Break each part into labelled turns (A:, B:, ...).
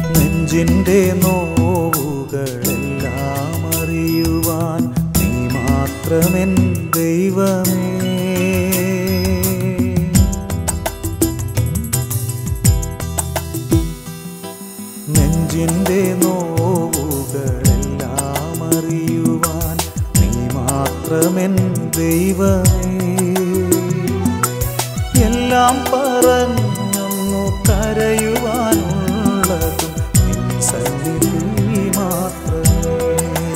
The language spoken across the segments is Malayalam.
A: നെഞ്ചിൻ്റെ നോവുകളെല്ലാം അറിയുവാൻ നീ മാത്രമെൻ ദൈവമേ നെഞ്ചിൻ്റെ നോവുകളെല്ലാം അറിയുവാൻ നീ മാത്രമെൻ ദൈവമേ എല്ലാം പറഞ്ഞൊന്നു കരയുവാനുള്ളതും നിൻ സന്നിധി മാത്രമേ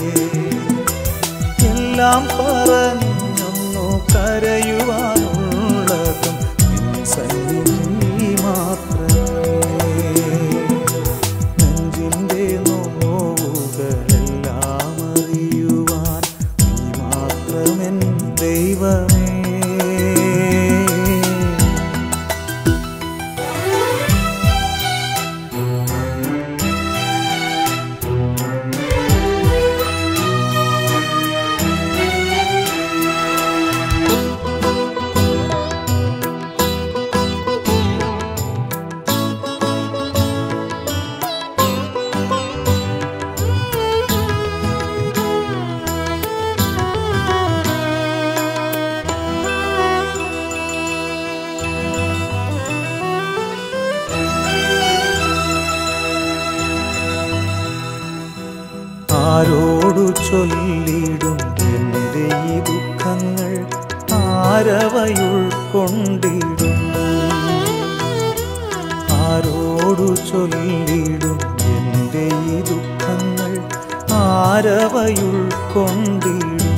A: എല്ലാം പറഞ്ഞൊന്നു കരയുവാനുള്ളതും നിൻ സന്നിധി മാത്രമേ നെഞ്ചിൻ്റെ നോവുകളെല്ലാം അറിയുവാൻ നീ മാത്രമെൻ ദൈവമേ ആരോടു ചൊല്ലിടും എൻ്റെ ഈ ദുഃഖങ്ങൾ ആരവയുൾക്കൊണ്ടിടും ആരോടു ചൊല്ലിടും എൻ്റെ ഈ ദുഃഖങ്ങൾ ആരവയുൾക്കൊണ്ടിടും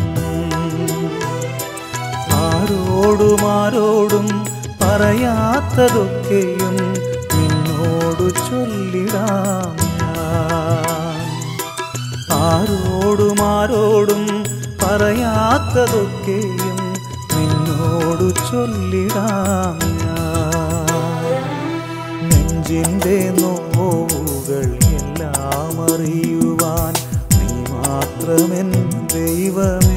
A: ആരോടും ആരോടും പറയാത്തതൊക്കെയും നിന്നോടു ചൊല്ലിടാം ഞാൻ ആരോടും ആരോടും പറയാത്തതൊക്കെയും നിന്നോടു ചൊല്ലിടാം ഞാൻ നെഞ്ചിൻ്റെ നോവുകൾ എല്ലാം അറിയുവാൻ നീ മാത്രമെൻ ദൈവമേ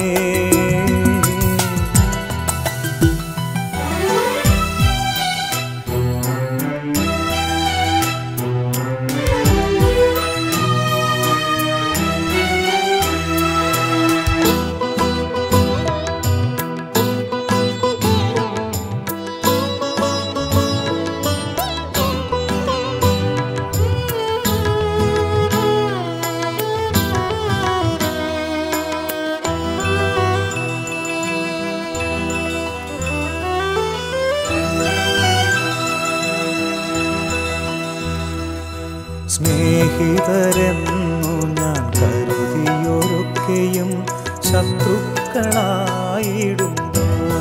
A: സ്നേഹിതരെന്നു ഞാൻ കരുതിയൊരൊക്കെയും ശത്രുക്കളായിടുന്നു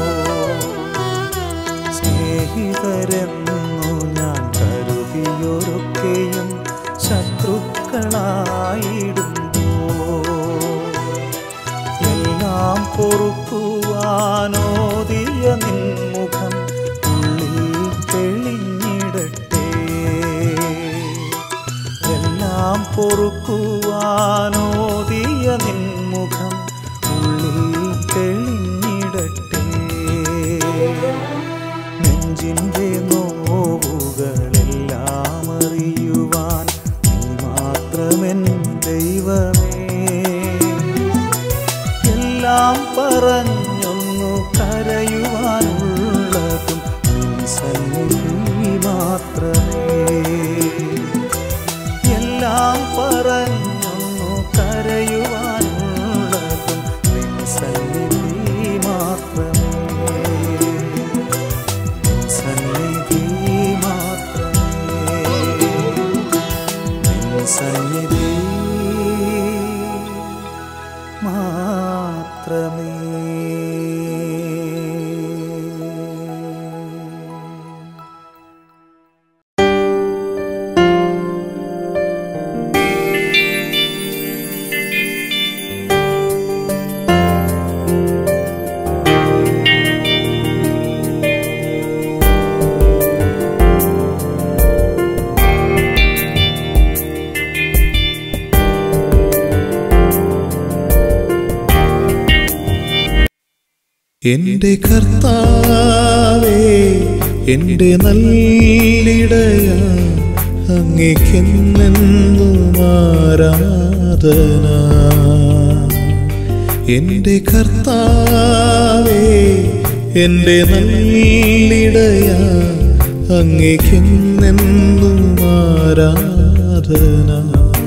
A: സ്നേഹിതരെന്നു ഞാൻ കരുതിയൊരൊക്കെയും ശത്രുക്കളായിടുന്നു എല്ലാം പൊറുക്കുവാനോദിയ നിൻമുഖം ഉള്ളിൽ തെളിഞ്ഞിടട്ടെ എല്ലാം പൊറുക്കുവാനോദിയ നിൻമുഖം ഉള്ളിൽ തെളിഞ്ഞിടട്ടെ നെഞ്ചിൻ്റെ നോവുകളെല്ലാം അറിയുവാൻ നീ മാത്രമെൻ ദൈവമേ എല്ലാം പറഞ്ഞൊന്നു കരയുവാനുള്ളതും നിൻ സന്നിധി മാത്രമേ എല്ലാം പറഞ്ഞൊന്നു കരയുവാനുള്ളതും നിൻ സന്നിധി മാത്രമേ നിൻ സന്നിധി മാത്രമേ നിൻ സന്നിധി മാത്രമേ
B: എന്റെ കർത്താവേ എന്റെ നല്ലിടയ
A: അങ്ങേക്കെന്നെന്നും ആരാധന എൻ്റെ കർത്താവേ എൻ്റെ നല്ലിടയ അങ്ങേക്കെന്നെന്നും ആരാധന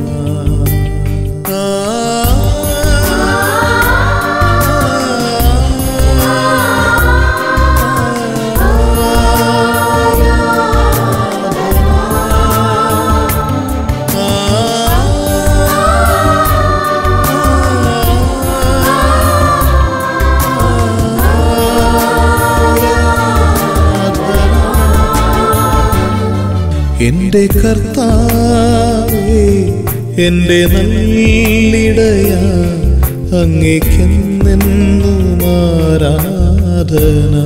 A: എൻ്റെ കർത്താവേ എൻ്റെ നല്ലിടയ അങ്ങേക്കെന്നെന്നും ആരാധന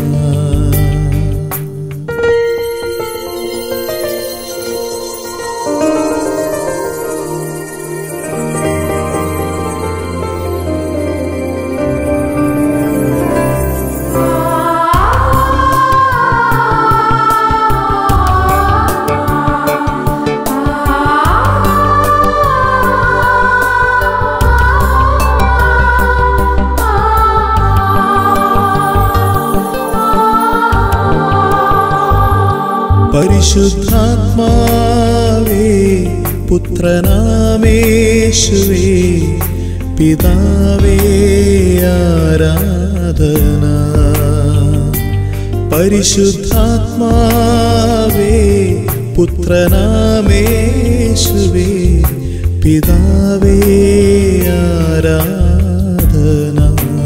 A: പരിശുദ്ധാത്മാവേ പുത്രനാമേശുവേ പിതാവേ ആരാധന പരിശുദ്ധാത്മാവേ പുത്രനാമേശുവേ പിതാവേ ആരാധന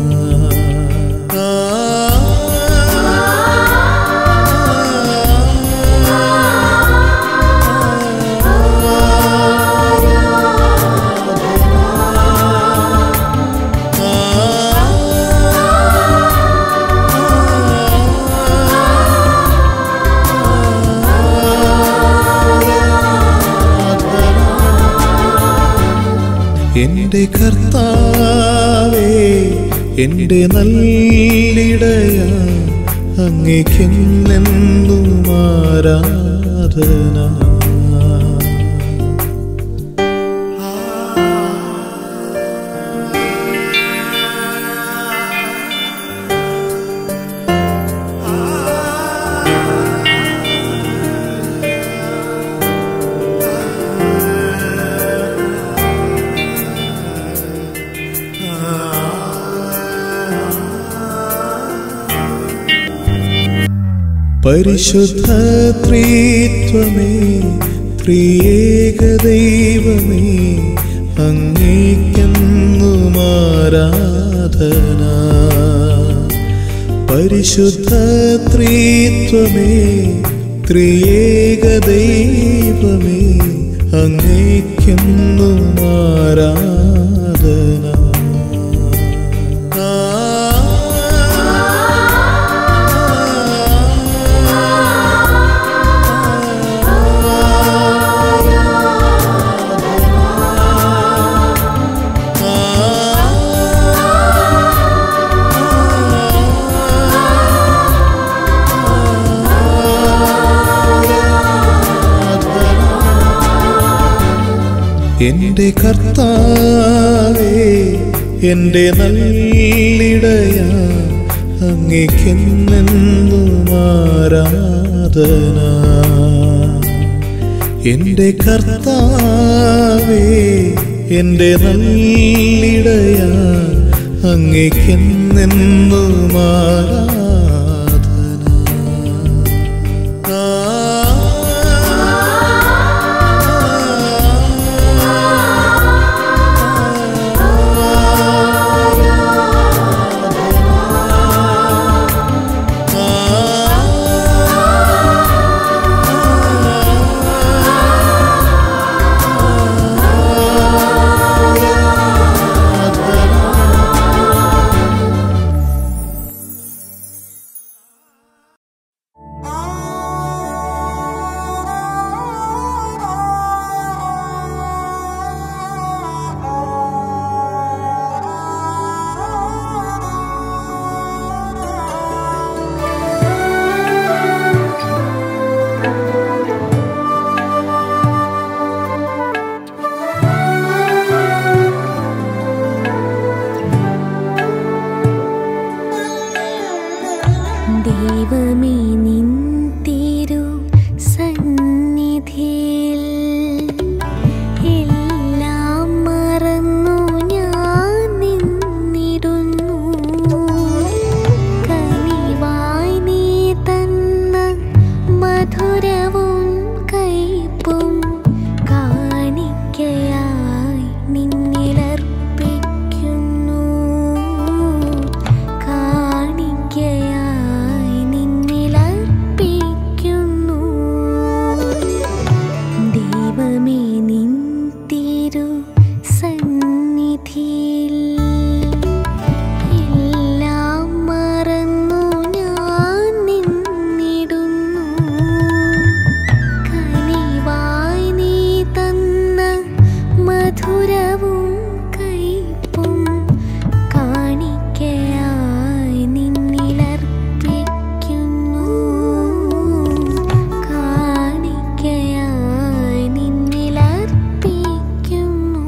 A: എൻ്റെ കർത്താവേ എൻ്റെ നല്ലിടയ അങ്ങേക്കെന്നെന്നും ആരാധന പരിശുദ്ധ ത്രിത്വമേ ത്രിയേക ദൈവമേ അങ്ങേക്കെന്നും ആരാധന പരിശുദ്ധ ത്രിത്വമേ ത്രിയേക ദൈവമേ അങ്ങേക്കെന്നും ആരാധന എൻ്റെ കർത്താവേ എൻ്റെ നല്ലിടയ അങ്ങേക്കെന്നെന്നും ആരാധന എൻ്റെ കർത്താവേ എൻ്റെ നല്ലിടയ അങ്ങേക്കെന്നെന്നും ആരാധന
B: ദൈവമേ നിൻ തിരു സന്നിധിയിൽ എല്ലാം മറന്നു ഞാൻ നിന്നിടുന്നു കനിവായി നീ തന്ന മധുരവും കയ്പും കാണിക്കയായി നിന്നിലർപ്പിക്കുന്നു കാണിക്കയായി നിന്നിലർപ്പിക്കുന്നു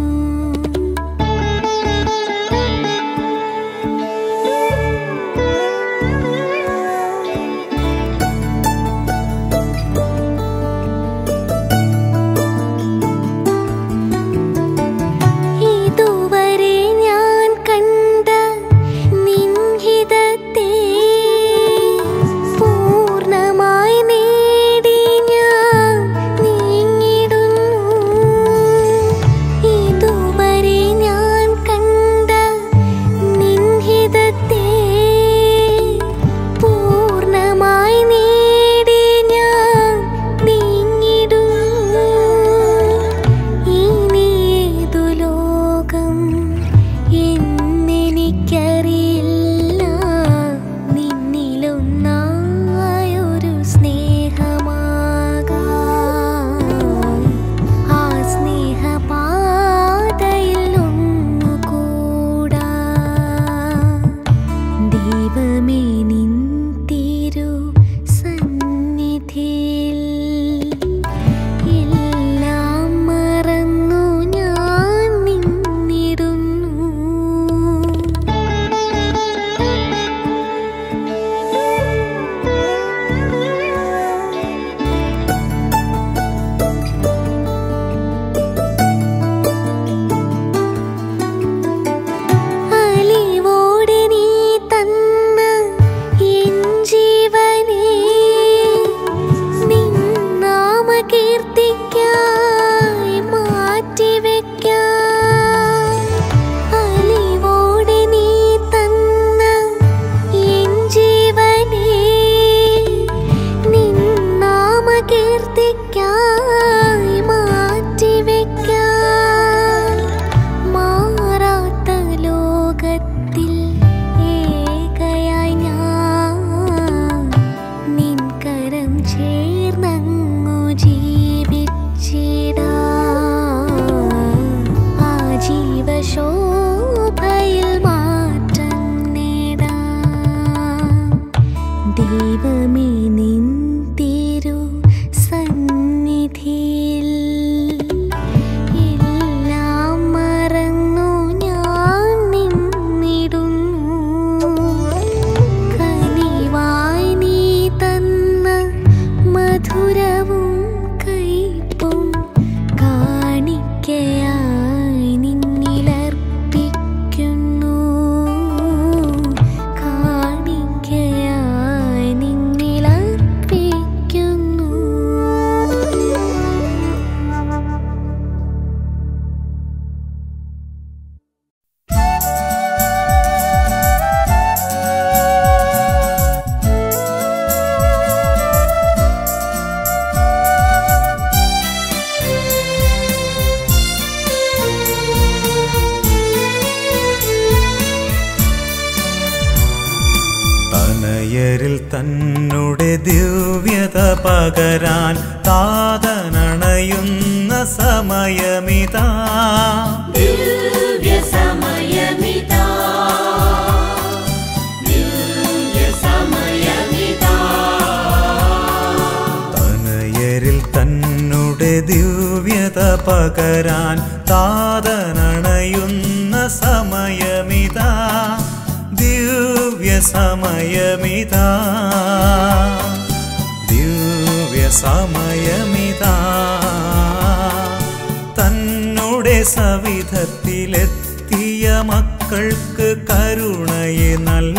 B: ഇതുവരെ ഞാൻ കണ്ട നിൻഹിതത്തെ പൂർണ്ണമായി നേടി ഞാൻ നീങ്ങിടുന്നു ഇതുവരെ ഞാൻ കണ്ട നിൻഹിതത്തെ പൂർണ്ണമായി നേടി ഞാൻ നീങ്ങിടുന്നു ഇനി ഏതു ലോകം എന്നെനിക്കറിയില്ല നിന്നിലൊന്നായൊരു സ്നേഹമാകാം ആ സ്നേഹപാതയിൽ ഒന്നുകൂടാ ദൈവമേ നിൻ തിരു സന്നിധിയിൽ എല്ലാം മറന്നു ഞാൻ നിന്നിടുന്നു അലിവോടെ നീ തന്ന എൻ ജീവനെ നിൻ നാമകീർത്തിക്കായി മാറ്റിവെക്കാം അലിവോടെ നീ തന്ന എൻ ജീവനെ നിൻ നാമകീർത്തിക്കായി മാറ്റിവെക്കാം മാറാത്ത ലോകത്തിൽ ഏകയായി ഞാൻ നിൻ കരം ചേർന്നങ്ങു ജീവിച്ചിടാം ആ ജീവശോഭയിൽ മാറ്റം നേടാം ദൈവമേ നിൻ തിരു സന്നിധിയിൽ എല്ലാം മറന്നു ഞാൻ നിന്നിടുന്നു കനിവായി നീ തന്ന മധുരവും കയ്പും കാണിക്കയായി നിന്നിലർപ്പിക്കുന്നു കാണിക്കയായി നിന്നിലർപ്പിക്കുന്നു
A: തനയരിൽ തന്നുടെ ദിവ്യത പകരാൻ താതനണയുന്ന സമയമിതാ തനയരിൽ തന്നുടെ ദിവ്യത പകരാൻ താതനണയുന്ന സമയമിതാ ദിവ്യ സമയമിതാ ദിവ്യ സമയമിതാ തന്നുടെ സവിധത്തിലെത്തിയ മക്കൾക്ക് കരുണയെ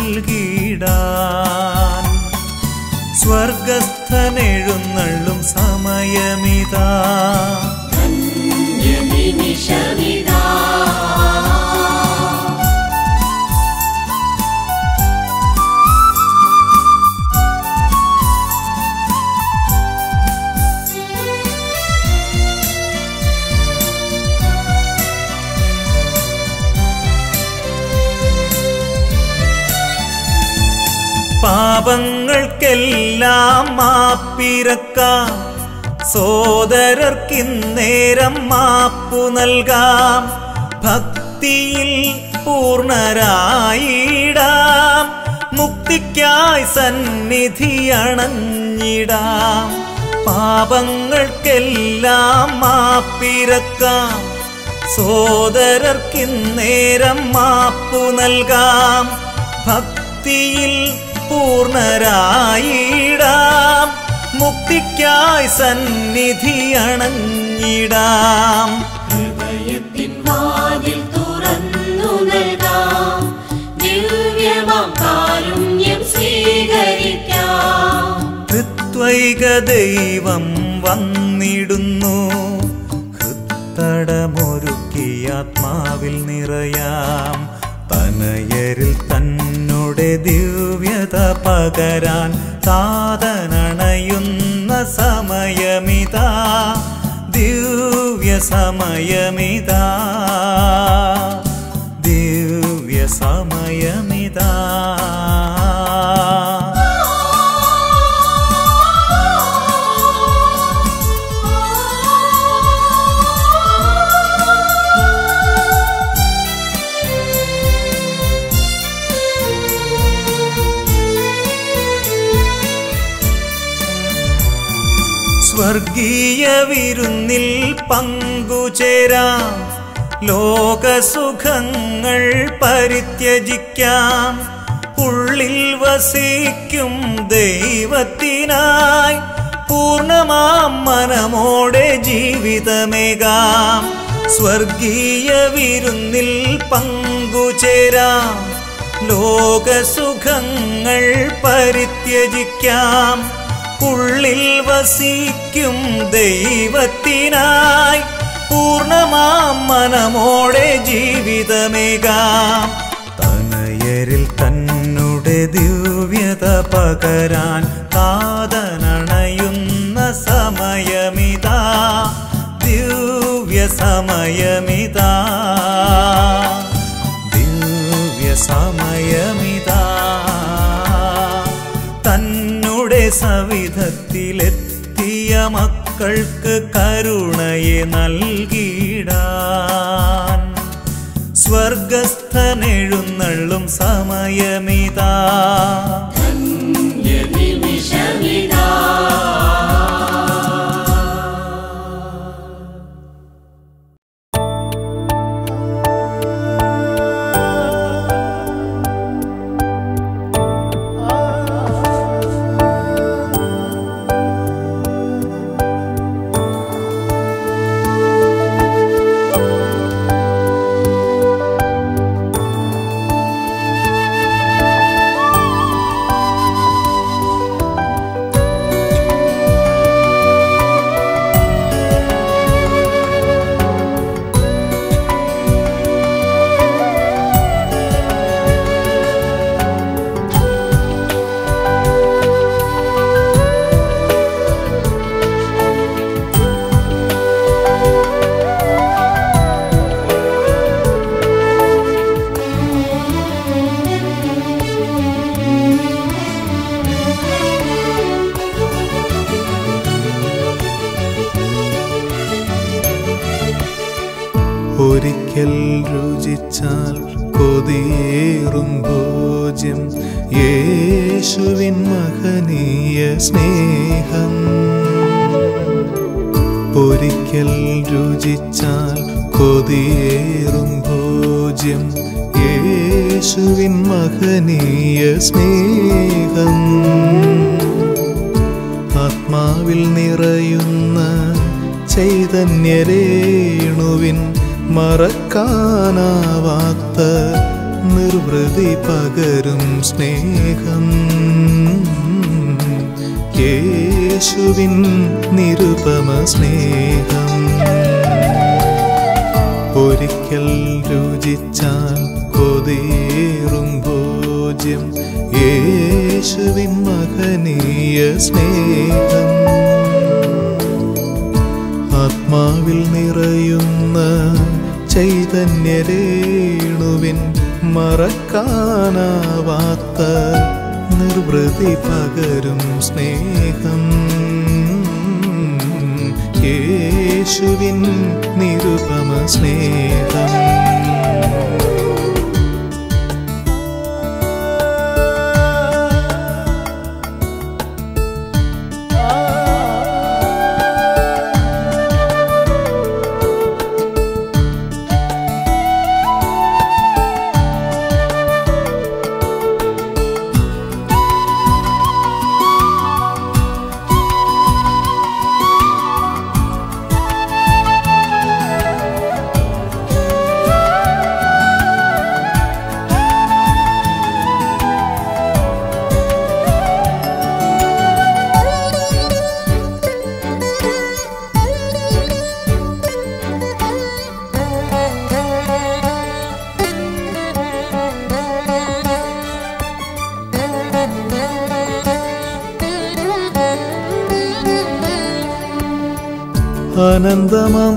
A: നൽകിടാൻ സ്വർഗസ്ഥനെഴുന്നള്ളും സമയമിതാ പാപങ്ങൾക്കെല്ലാം മാപ്പിരക്കാം സോദരർക്കിന്നേരം മാപ്പു നൽകാം ഭക്തിയിൽ പൂർണരായിടാം മുക്തിക്കായി സന്നിധി അണഞ്ഞിടാം പാപങ്ങൾക്കെല്ലാം മാപ്പിരക്കാം സോദരർക്കിന്നേരം മാപ്പു നൽകാം ഭക്തിയിൽ പൂർണരായിടാം മുക്തിക്കായി സന്നിധി അണഞ്ഞിടാം
C: ഹൃദയത്തിൻ വാതിൽ തുറന്നു നൽകാം ദിവ്യമാം കാരുണ്യം സ്വീകരിക്കാം
A: ത്രിത്വൈക ദൈവം വന്നിടുന്നു ഹൃത്തടമൊരുക്കി ആത്മാവിൽ നിറയാം തനയരിൽ തന്നുടെ ദിവ്യത പകരാൻ സാധനണയുന്ന സമയമിതാ ദിവ്യ സമയമിതാ ദിവ്യ സമയമിതാ സ്വർഗീയ വിരുന്നിൽ പങ്കുചേരാം ലോകസുഖങ്ങൾ പരിത്യജിക്കാം ഉള്ളിൽ വസിക്കും ദൈവത്തിനായി പൂർണ്ണമാം മനമോടെ ജീവിതമേകാം സ്വർഗീയ വിരുന്നിൽ പങ്കുചേരാം ലോകസുഖങ്ങൾ പരിത്യജിക്കാം ഉള്ളിൽ വസിക്കും ദൈവത്തിനായി പൂർണ്ണമാം മനമോടെ ജീവിതമേകാം തനയരിൽ തന്നുടെ ദിവ്യത പകരാൻ കാതനണയുന്ന സമയമിതാ ദിവ്യ സമയമിതാ ദിവ്യ സമയമിതാ തന്നുടെ സവിധത്തിലെത്തിയ മക്കൾക്ക് കരുണയെ നൽകിടാൻ സ്വർഗസ്ഥനെഴുന്നള്ളും സമയമിതാ
C: നിമിഷമിതാ
D: ഒരിക്കൽ രുചിച്ചാൽ കൊതിയേറും ഭോജ്യം യേശുവിൻ മഹനീയ സ്നേഹം ഒരിക്കൽ രുചിച്ചാൽ കൊതിയേറും ഭോജ്യം യേശുവിൻ മഹനീയ സ്നേഹം ആത്മാവിൽ നിറയുന്ന ചൈതന്യരേണുവിൻ മറക്കാനാവാത്ത നിർവൃതി പകരും സ്നേഹം യേശുവിൻ നിരുപമ സ്നേഹം ഒരിക്കൽ രുചിച്ചാൽ കൊതിയേറും ഭോജ്യം യേശുവിൻ മഹനീയ സ്നേഹം ആത്മാവിൽ നിറയുന്ന ചൈതന്യരേണുവിൻ മറക്കാനാവാത്ത നിർവൃതി പകരും സ്നേഹം യേശുവിൻ നിരുപമ സ്നേഹം അനന്തമാം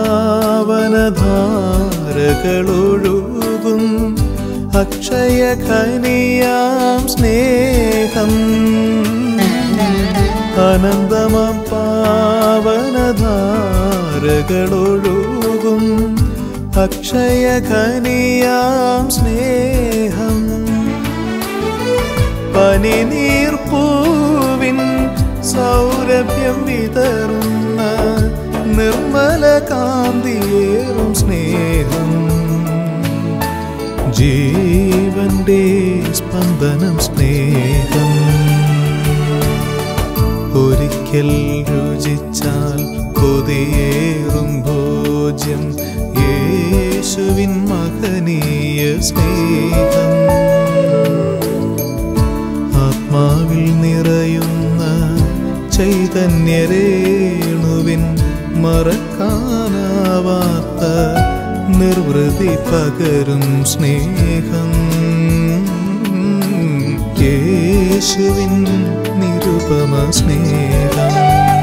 D: പാവനധാരകളൊഴുകും അക്ഷയ ഖനിയാം സ്നേഹം അനന്തമാം പാവനധാരകളൊഴുകും അക്ഷയ ഖനിയാം സ്നേഹം പനിനീർപ്പൂവിൻ സൗരഭ്യം വിതറുന്ന നിർമ്മല കാന്തിയേറും സ്നേഹം ജീവന്റെ സ്പന്ദനം സ്നേഹം ഒരിക്കൽ രുചിച്ചാൽ കൊതിയേറും ഭോജ്യം യേശുവിൻ മഹനീയ സ്നേഹം ആത്മാവിൽ നിറയുന്ന ചൈതന്യരേണുവിൻ മറക്കാനാവാത്ത നിർവൃതി പകരും സ്നേഹം യേശുവിൻ നിരുപമ സ്നേഹം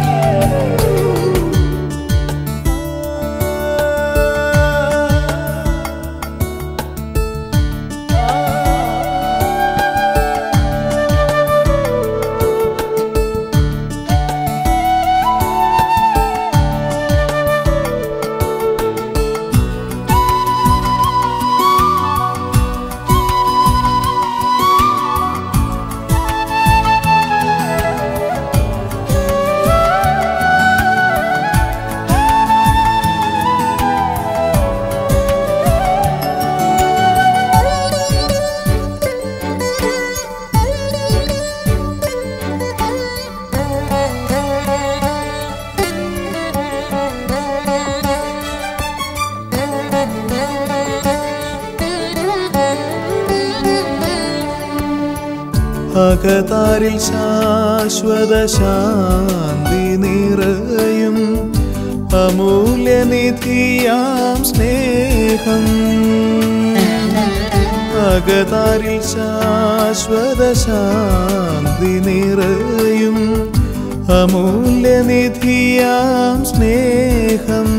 D: അകതാരിൽ ശാശ്വത ശാന്തി നിറയും അമൂല്യനിധിയാം സ്നേഹം അകതാരിൽ ശാശ്വത ശാന്തി നിറയും അമൂല്യനിധിയാം സ്നേഹം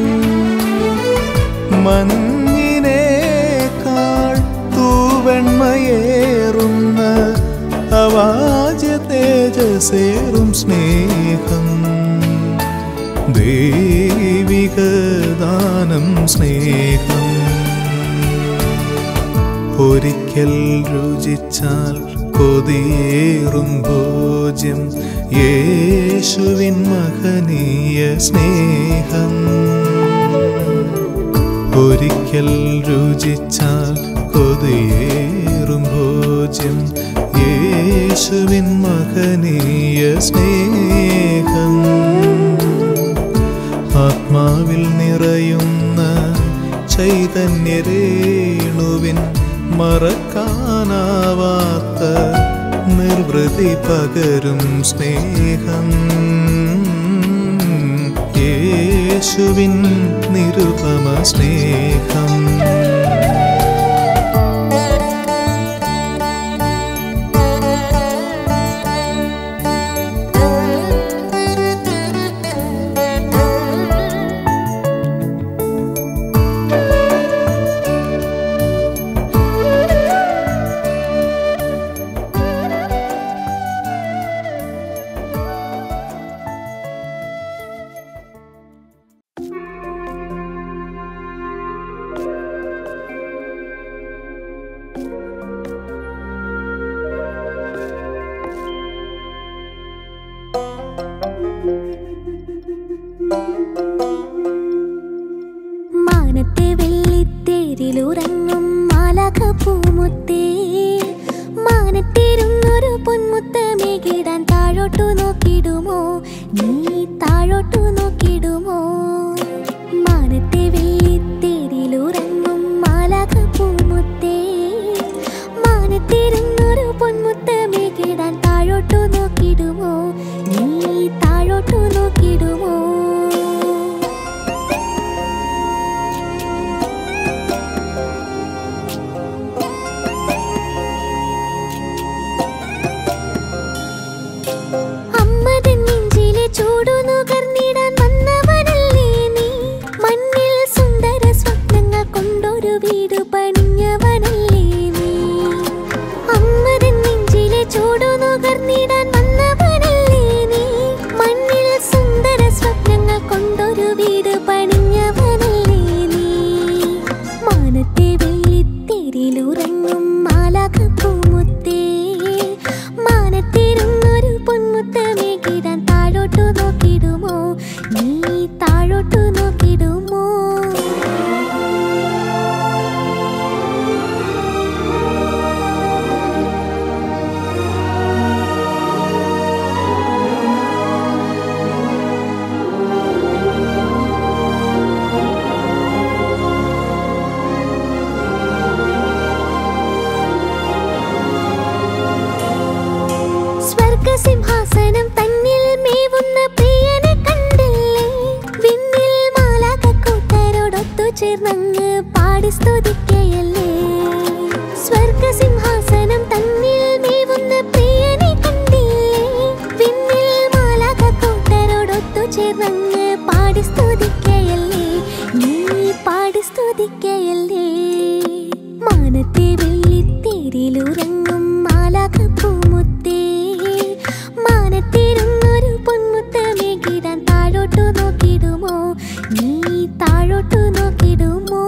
D: മഞ്ഞിനേക്കാൾ തൂവെണ്മയേറുന്ന അവാജ തേജസേറും സ്നേഹം ദൈവിക ദാനം സ്നേഹം ഒരിക്കൽ രുചിച്ചാൽ കൊതിയേറും ഭോജ്യം യേശുവിൻ മഹനീയ സ്നേഹം ഒരിക്കൽ രുചിച്ചാൽ കൊതിയേറും ഭോജ്യം യേശുവിൻ മഹനീയ സ്നേഹം ആത്മാവിൽ നിറയുന്ന ചൈതന്യരേണുവിൻ മറക്കാനാവാത്ത നിർവൃതി പകരും സ്നേഹം യേശുവിൻ നിരുപമ സ്നേഹം
B: വെള്ളിത്തേരിലുറങ്ങും മാലാഖ പൂമുത്തേ മാനത്തിരുന്നൊരു പൊന്മുത്തമേകിടാൻ താഴോട്ടു നോക്കിടുമോ നീ താഴോട്ടു നോക്കിടുമോ മാനത്തെ വെള്ളിത്തേരിലുറങ്ങും മാലാഖ പൂമുത്തേ മാനത്തിരുന്നൊരു പൊന്മുത്തമേകിടാൻ താഴോട്ടു നോക്കിടുമോ നീ താഴോട്ടു നോക്കിടുമോ അമ്മതൻ നെഞ്ചിലെ ചൂടു നുകർന്നിടാൻ വന്നവനല്ലേ നീ മണ്ണിൽ സുന്ദര സ്വപ്നങ്ങൾ കൊണ്ടൊരു വീട് പണിഞ്ഞവനല്ലേ നീ അമ്മതൻ നെഞ്ചിലെ ചൂടു നുകർന്നിടാൻ വന്നവനല്ലേ നീ മണ്ണിൽ സുന്ദര സ്വപ്നങ്ങൾ കൊണ്ടൊരു വീട് പണിഞ്ഞവനല്ലേ നീ മാനത്തെ വെള്ളിത്തേരിലുറങ്ങും മാലാഖ പൂമുത്തേ മാനത്തിരുന്നൊരു പൊന്മുത്തമേകിടാൻ താഴോട്ടു നോക്കിടുമോ നീ താഴോട്ടു നോക്കിടുമോ സ്വർഗസിംഹാസനം തന്നിൽ മേവുന്ന പ്രിയനെ കണ്ടില്ലേ വിണ്ണിൽ മാലാക കൂട്ടരോടൊത്തു ചേർന്നങ്ങ് പാടി സ്തുതിക്കയല്ലേ സ്വർഗസിംഹാസനം തന്നിൽ മേവുന്ന പ്രിയനെ കണ്ടില്ലേ വിണ്ണിൽ മാലാക കൂട്ടരോടൊത്തു ചേർന്നങ്ങ് പാടി സ്തുതിക്കയല്ലേ നീ പാടി സ്തുതിക്കയല്ലേ മാനത്തെ വെള്ളിത്തേരിലുറങ്ങും മാലാഖ പൂമുത്തേ മാനത്തിരുന്നൊരു പൊന്മുത്തമേകിടാൻ താഴോട്ടു നോക്കിടുമോ നീ താഴോട്ടു നോക്കിടുമോ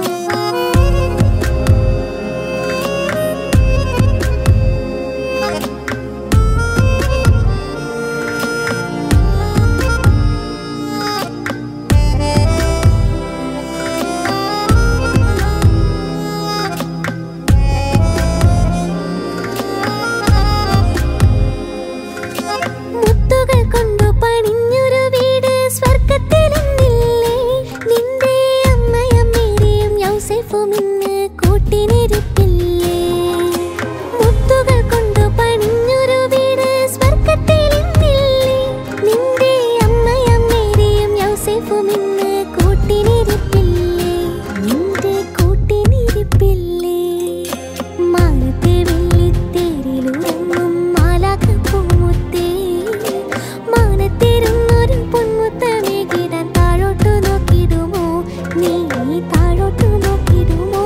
B: മുത്തുകൾ കൊണ്ടു പണിഞ്ഞൊരു വീട് സ്വർഗത്തിലെന്നില്ലേ നിന്റെ അമ്മയും മേരിയും യൗസേഫും ഇന്ന് കൂട്ടിനിരിപ്പില്ലേ മുത്തുകൾ കൊണ്ടു പണിഞ്ഞൊരു വീട് സ്വർഗത്തിലെന്നില്ലേ നിന്റെ അമ്മയും മേരിയും യൗസേഫും ഇന്ന് കൂട്ടിനിരിപ്പില്ലേ നിന്റെ കൂട്ടിനിരിപ്പില്ലേ മാനത്തെ വെള്ളിത്തേരിലുറങ്ങും മാലാഖ പൂമുത്തേ മാനത്തിരുന്നൊരു പൊന്മുത്തമേകിടാൻ താഴോട്ടു നോക്കിടുമോ നീ താഴോട്ടു നോക്കിടുമോ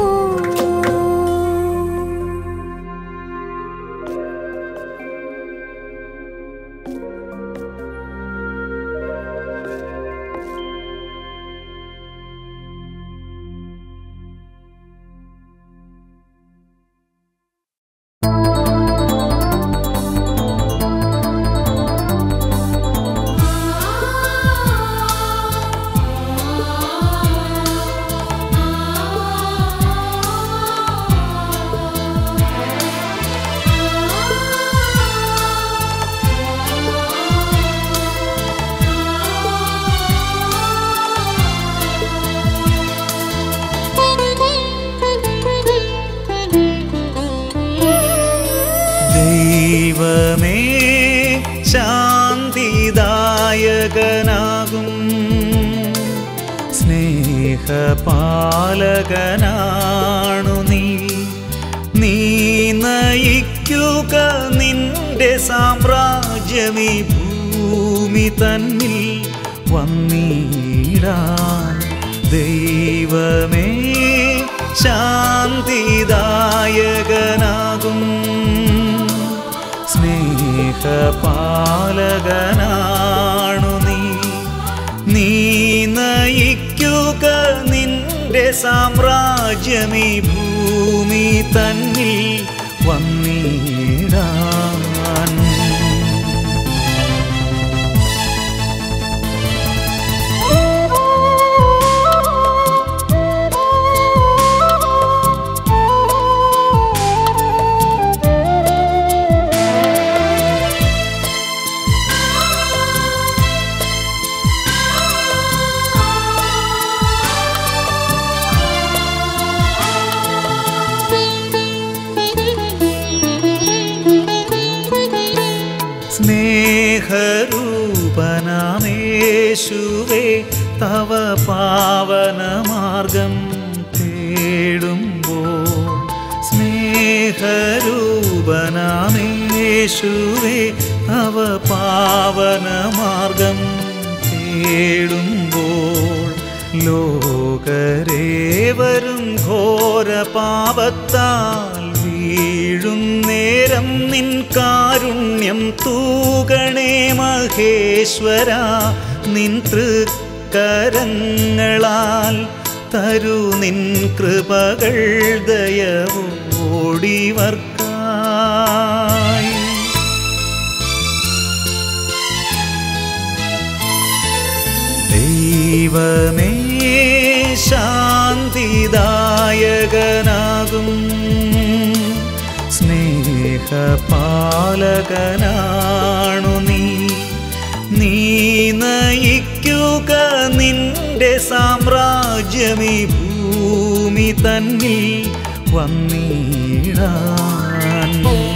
A: ദൈവമേ ശാന്തിദായകനാകും സ്നേഹപാലകനാണു നീ നീ നയിക്കുക നിന്റെ സാമ്രാജ്യമീ ഭൂമി തന്നിൽ വന്നിടാൻ ദൈവമേ ശാന്തിദായകനാകും സ്നേഹപാലകനാണു നീ നീ നയിക്കുക നിന്റെ സാമ്രാജ്യമീ ഭൂമി തന്നിൽ വന്നിടാൻ
B: Thank you.
A: സ്നേഹരൂപനാമേശുവേ തവ പാവനമാർഗം തേടുമ്പോൾ സ്നേഹരൂപനാമേശുവേ തവ പാവനമാർഗം തേടുമ്പോൾ ലോകരേവരും ഘോര പാപത്താൽ വീഴും നേരം നിൻ കാരുണ്യം തൂകണേ മഹേശ്വര നിൻ തൃക്കരങ്ങളാൽ തരു നിൻ കൃപകൾ ദയവോടിവർക്കായി ദൈവമേ ശാന്തിദായകനാകും സ്നേഹപാലകനാണു നീ നീ നയിക്കുക നിന്റെ സാമ്രാജ്യമീ ഭൂമി തന്നിൽ വന്നിടാൻ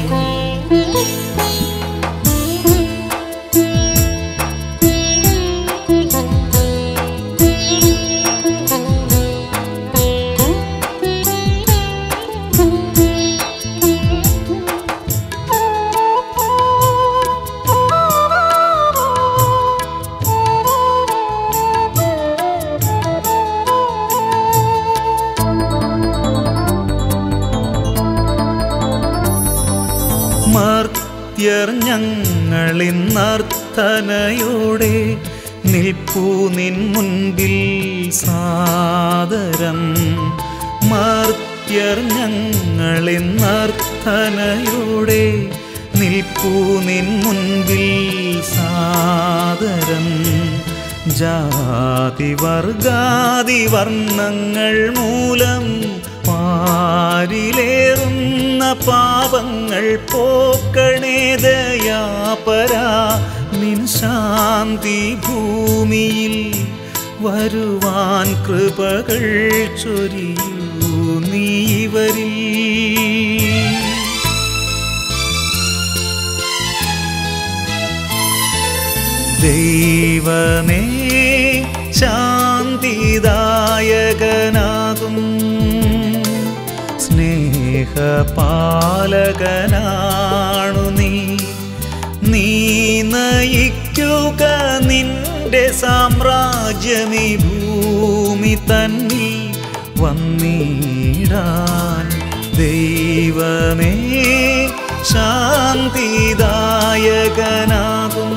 A: മർത്യർ ഞങ്ങളിൻ നർത്തനയോടെ നിൽപ്പൂ നിൻ മുൻപിൽ സാദരം മർത്യർ ഞങ്ങളിൻ നർത്തനയോടെ നിൽപ്പൂ നിൻ മുൻപിൽ സാദരം ജാതി വർഗാതി വർണ്ണങ്ങൾ മൂലം പാരിലേറുന്ന പാപങ്ങൾ പോക്കണേ ദയാപരാ നിൻ ശാന്തി ഭൂമിയിൽ വരുവാൻ കൃപകൾ ചൊരിയൂ നീവരിൽ ദൈവമേ ശാന്തിദായകനാകും സ്നേഹപാലകനാണു നീ നീ നയിക്കുക നിന്റെ സാമ്രാജ്യമീ ഭൂമി തന്നിൽ വന്നിടാൻ ദൈവമേ ശാന്തിദായകനാകും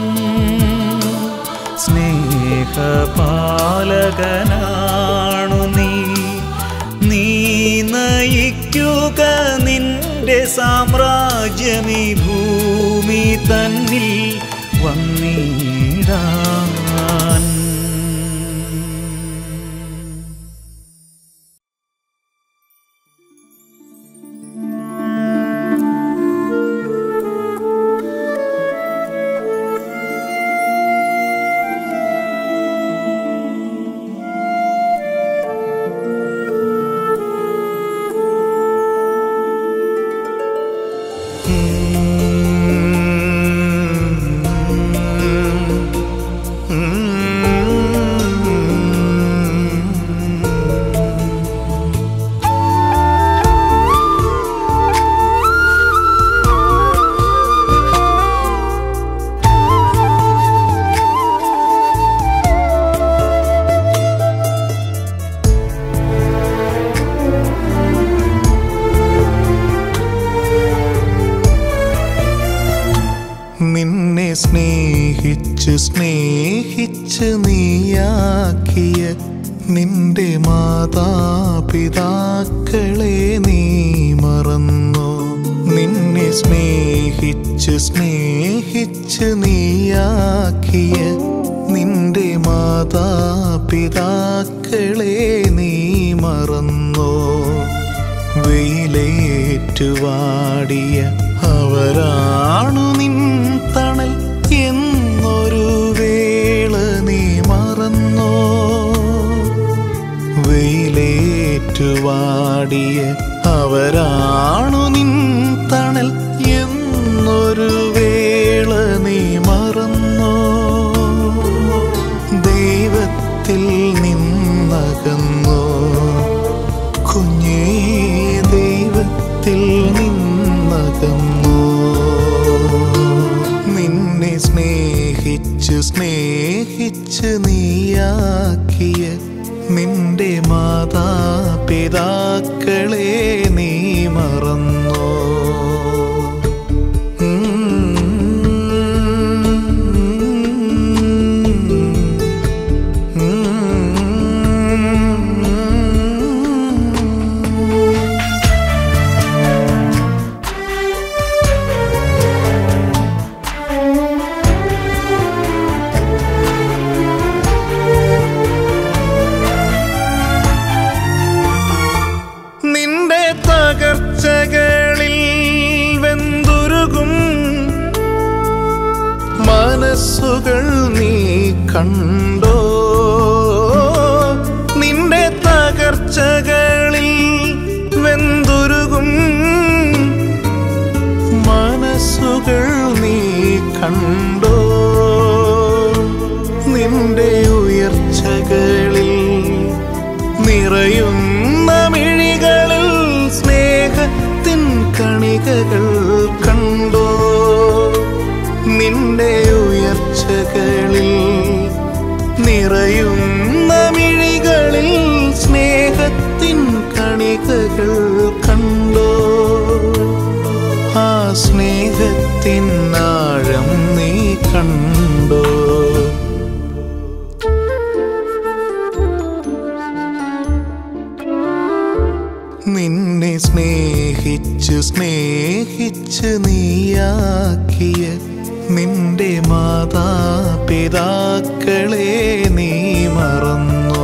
A: സ്നേഹപാലകനാണു നീ നീ നയിക്കുക നിന്റെ സാമ്രാജ്യമീ ഭൂമി തന്നിൽ വന്നിടാൻ
D: നിന്നെ സ്നേഹിച്ച് സ്നേഹിച്ച് നീയാക്കിയ നിന്റെ മാതാപിതാക്കളെ നീ മറന്നു നിന്നെ സ്നേഹിച്ച് സ്നേഹിച്ച് നീയാക്കിയ നിന്റെ മാതാപിതാക്കളെ നീ മറന്നോ വെയിലേറ്റുവാടിയ അവരാണു നിൻ തണൽ എന്നൊരു വേള നീ മറന്നോ വെയിലേറ്റുവാടിയ അവരാണു നിൻ തണൽ എന്നൊരു വേള നീ മറന്നോ അകന്നു നിന്നെ സ്നേഹിച്ച് സ്നേഹിച്ച് നീയാക്കിയ നിന്റെ മാതാപിതാക്കളെ നീ മറന്നോ നിന്റെ തകർച്ചകളിൽ വെന്തുരുകും മനസ്സുകൾ നീ കണ്ടോ നിന്റെ തകർച്ചകളിൽ വെന്തുരുകും മനസ്സുകൾ നീ കണ്ടോ നിന്റെ ഉയർച്ചകളിൽ നിറയുന്ന മിഴികളിൽ സ്നേഹത്തിൻ കണികകൾ കണ്ടോ നിന്റെ ഉയർച്ചകളിൽ നിറയുന്ന മിഴികളിൽ സ്നേഹത്തിൻ കണികകൾ കണ്ടോ ആ സ്നേഹത്തിൻ ആഴം നീ കണ്ടോ നിന്നെ സ്നേഹിച്ച് സ്നേഹിച്ച് നീയാക്കിയ നിന്റെ മാതാപിതാക്കളെ നീ മറന്നോ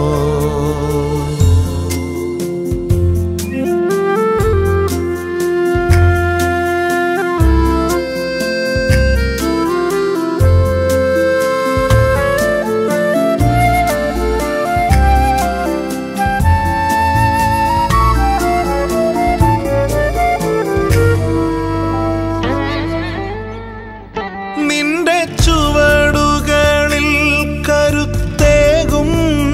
D: നിന്റെ ചുവടുകളിൽ കരുത്തേകും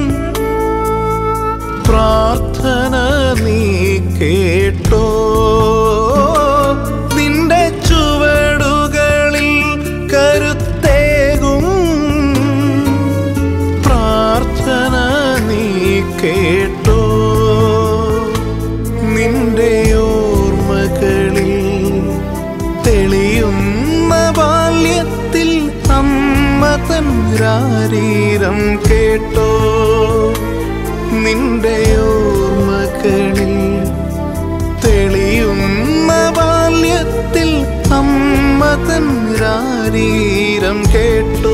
D: പ്രാർത്ഥന നീ കേട്ടോ നിന്റെ ചുവടുകളിൽ കരുത്തേകും പ്രാർത്ഥന നീ കേട്ടോ നിന്റെ ഓർമ്മകളിൽ തെളിയുന്ന ബാല്യത്തിൽ അമ്മ തൻ രാരീരം കേട്ടോ നിന്റെ ഓർമ്മകളിൽ തെളിയുന്ന ബാല്യത്തിൽ അമ്മ തൻ രാരീരം കേട്ടോ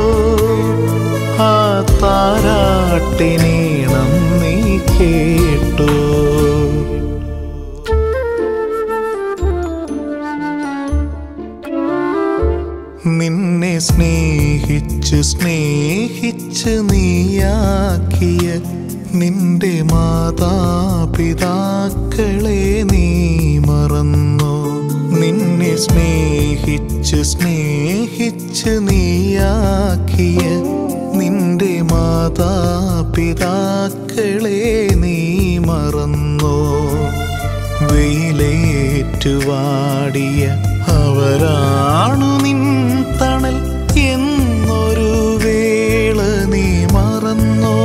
D: ആ താരാട്ടിനീണം നീ കേട്ടോ നിന്നെ സ്നേഹിച്ച് സ്നേഹിച്ച് നീയാക്കിയ നിന്റെ മാതാപിതാക്കളെ നീ മറന്നു നിന്നെ സ്നേഹിച്ച് സ്നേഹിച്ച് നീയാക്കിയ നിന്റെ മാതാപിതാക്കളെ നീ മറന്നോ വെയിലേറ്റുവാടിയ അവരാണു നിൻ തണൽ എന്നൊരു വേള നീ മറന്നോ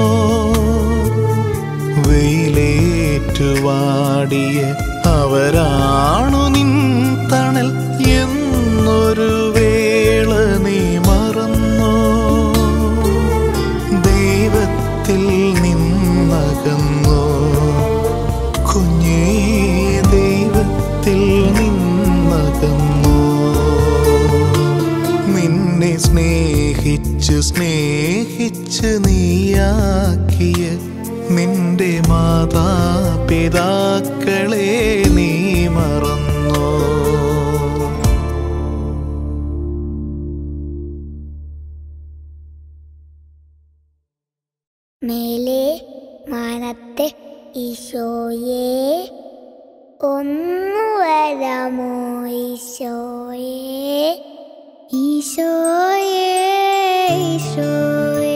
D: വെയിലേറ്റുവാടിയ അവരാണു നിൻ തണൽ എന്നൊരു വേള നീ മറന്നോ ദൈവത്തിൽ നിന്നകന്നോ കുഞ്ഞേ ദൈവത്തിൽ നിന്നകന്നു നിന്നെ സ്നേഹിച്ച് സ്നേഹിച്ച് നീയാക്കിയ നിന്റെ മാതാപിതാക്കളെ നീ മറന്നോ
E: മേലെ മാനത്തെ ഈശോയെ ഒന്നു വരാമോ ഈശോയെ ഈശോയെ ഈശോയെ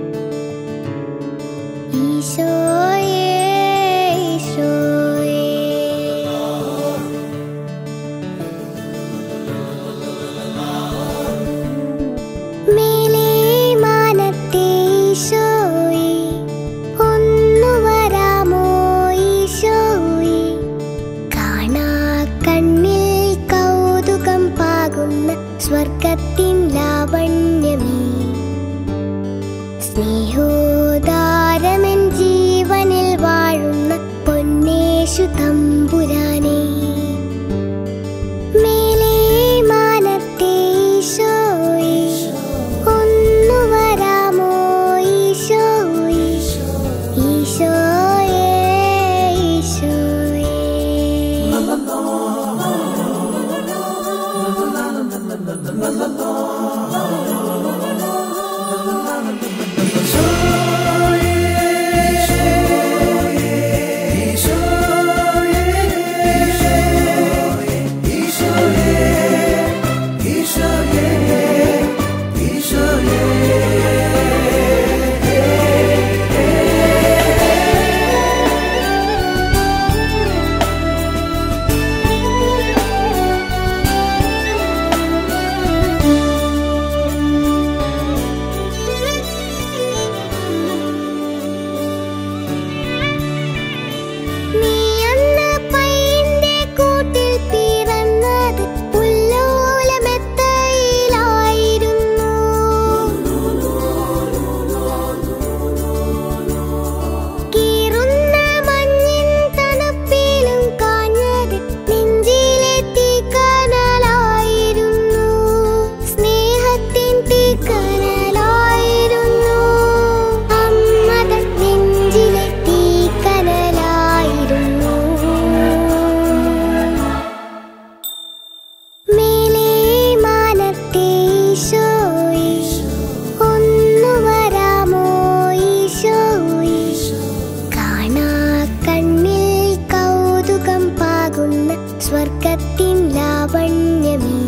E: ഈശോയെ ഈശോയെ സ്നേഹോദാരമൻ ജീവനിൽ വാഴുന്ന പൊന്നേശു തമ്പുരാനേ മേലേ മാനത്തെ ഈശോയേ ഒന്നു വരാമോ ഈശോയേ ഈശോയേ ഈശോയേ നീ അന്ന് പൈന്റെ കൂട്ടിൽ പിറന്നത് പുല്ലോലമെത്തയിലായിരുന്നു കീറുന്ന മഞ്ഞിൻ തണുപ്പിലും കാഞ്ഞത് നെഞ്ചിലെ തീക്കനലായിരുന്നു സ്നേഹത്തിൻ തീക്കനലായിരുന്നു അമ്മത നെഞ്ചിലെ തീക്കനലായിരുന്നു മേലേ മാനത്തെ ഈശോയേ ഒന്നു വരാമോ ഈശോയേ കാണാ കണ്ണിൽ കൗതുകം പാകുന്ന സ്വർഗത്തിൻ ലാവണ്യമേ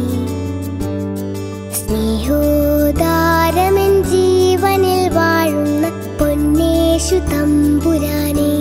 E: സ്നേഹോദാരമൻ ജീവനിൽ വാഴുന്ന പൊന്നേശു തമ്പുരാനേ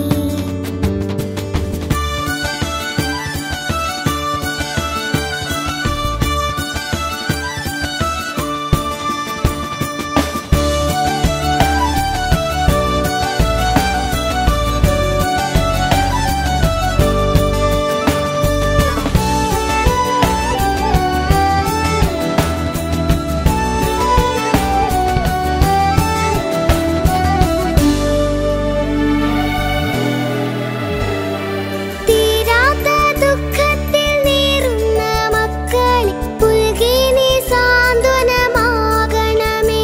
E: തീരാത്ത ദുഃഖത്തിൽ നീറുന്ന മക്കളെ പുൽകി നീ സാന്ത്വനമാകണമേ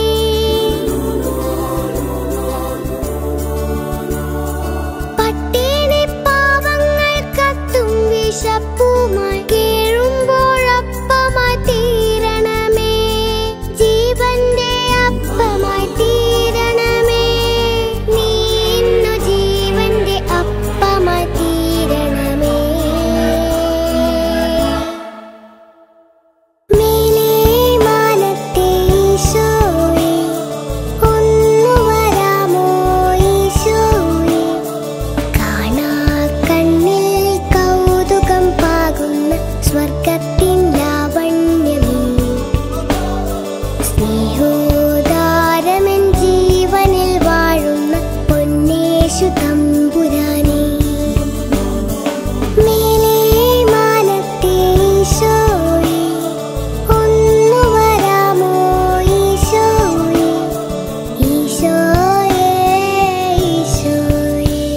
E: പട്ടിണി പാവങ്ങൾ കത്തും വിശപ്പുമായി കേഴുമ്പോഴപ്പമായി തീരണമേ ജീവന്റെ അപ്പമായി തീരണമേ നീ ഇന്നു ജീവന്റെ അപ്പമായി തീരണമേ മേലേ മാനത്തെ ഈശോയേ ഒന്നു വരാമോ ഈശോയേ കാണാ കണ്ണിൽ കൗതുകം പാകുന്ന സ്വർഗത്തിൻ ലാവണ്യമേ സ്നേഹോദാരമൻ ജീവനിൽ വാഴുന്ന പൊന്നേശു തമ്പുരാനേ മേലേ മാനത്തെ ഈശോയേ ഒന്നു വരാമോ ഈശോയേ ഈശോയേ ഈശോയേ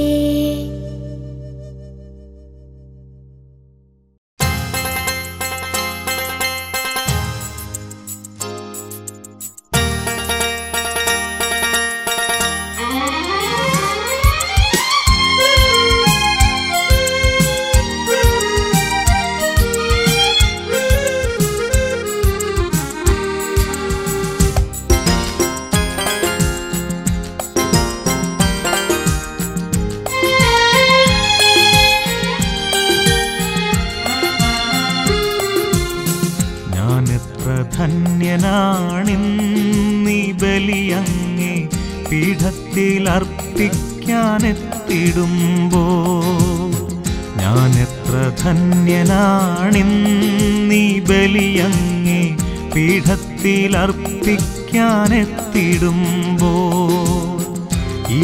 A: ഞാൻ എത്ര ധന്യനാണിന്നീ ബലിയങ്ങേ പീഠത്തിൽ അർപ്പിക്കാനെത്തിടുമ്പോ ഞാൻ എത്ര ധന്യനാണിന്നീ ബലിയങ്ങേ പീഠത്തിൽ അർപ്പിക്കാനെത്തിടുമ്പോ ഈ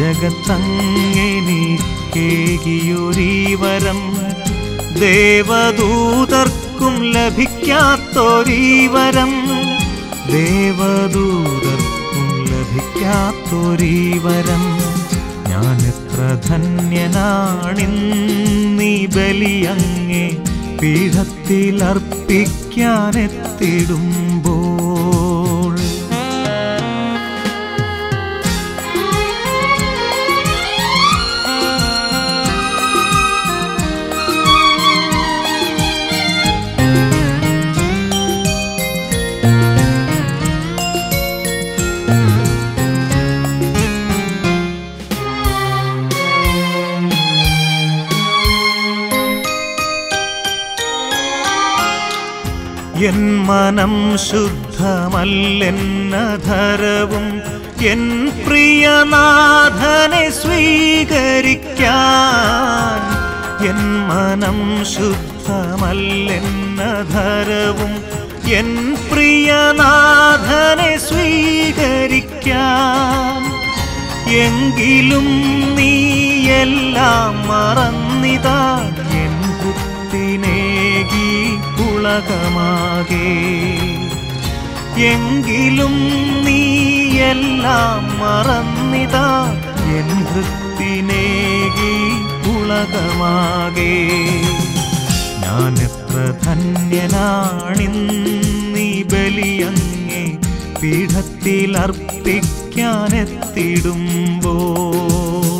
A: ജഗത്തങ്ങെനിക്കേകിയൊരീ വരം ദേവദൂതർക്കും ലഭിക്കാത്തൊരീ വരം ദേവദൂതർക്കും ലഭിക്കാത്തൊരീ ലഭിക്കാത്തൊരീ വരം ഞാൻ എത്ര ധന്യനാണിന്നീ ബലിയങ്ങേ പീഠത്തിൽ അർപ്പിക്കാനെത്തിടുമ്പോൾ എൻ മനം ശുദ്ധമല്ലെന്നധരവും എൻ പ്രിയനാഥനെ സ്വീകരിക്കാൻ എൻ മനം ശുദ്ധമല്ലെന്നധരവും എൻ പ്രിയനാഥനെ സ്വീകരിക്കാൻ എങ്കിലും നീ എല്ലാം മറന്നിതാ എൻ കുത്തിനേകി ഉളകമാകെ എങ്കിലും നീ എല്ലാം മറന്നിതാ എൻ വൃത്തിനേകി ഉളകമാകെ ഞാൻ എത്ര ധന്യനാണിന്നീ ബലിയങ്ങേ പീഠത്തിൽ അർപ്പിക്കാനെത്തിടുമ്പോൾ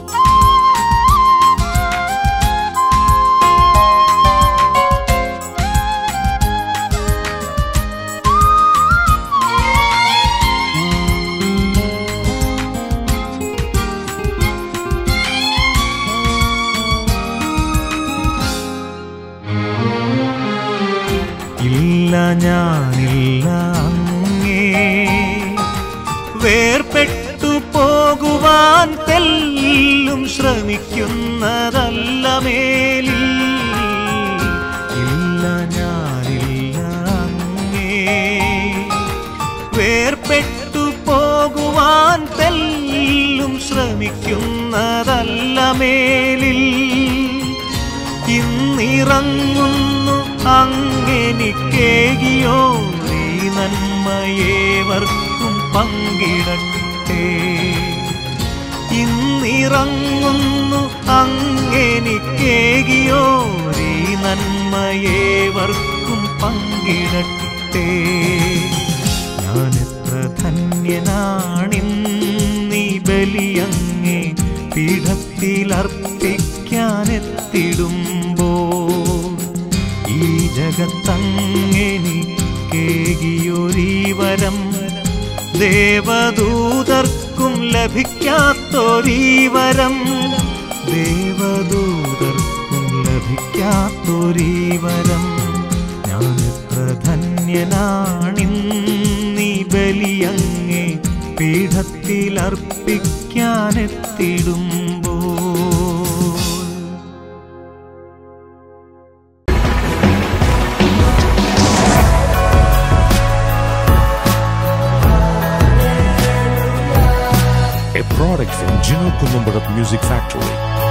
A: ഇല്ല ഞാനില്ല അങ്ങേ വേർപെട്ടു പോകുവാൻ തെല്ലും ശ്രമിക്കുന്നതല്ല മേലിൽ ഇല്ല ഞാനില്ല അങ്ങേ വേർപെട്ടു പോകുവാൻ തെല്ലും ശ്രമിക്കുന്നതല്ല മേലിൽ ഇന്നിറങ്ങുന്നു അങ്ങെനിക്കേകിയോ നീ നന്മയേവർക്കും പങ്കിടട്ടെ ഇന്നിറങ്ങുന്നു അങ്ങെനിക്കേകിയോ നീ നന്മയേവർക്കും പങ്കിടട്ടെ ഞാൻ എത്ര ധന്യനാണിന്നീ ബലിയങ്ങേ പീഠത്തിൽ അർപ്പിക്കാനെത്തിടുമ്പോൾ ഈ ജഗത്തങ്ങെനിക്കേകിയൊരീ വരം ദേവദൂതർക്കും ലഭിക്കാത്തൊരീ വരം ദേവദൂതർക്കും ലഭിക്കാത്തൊരീ വരം ഞാൻ എത്ര ധന്യനാണിന്നീ ബലിയങ്ങേ പീഠത്തിൽ അർപ്പിക്കാനെത്തിടുമ്പോൾ
F: a product from Gino Columbarat Music Factory.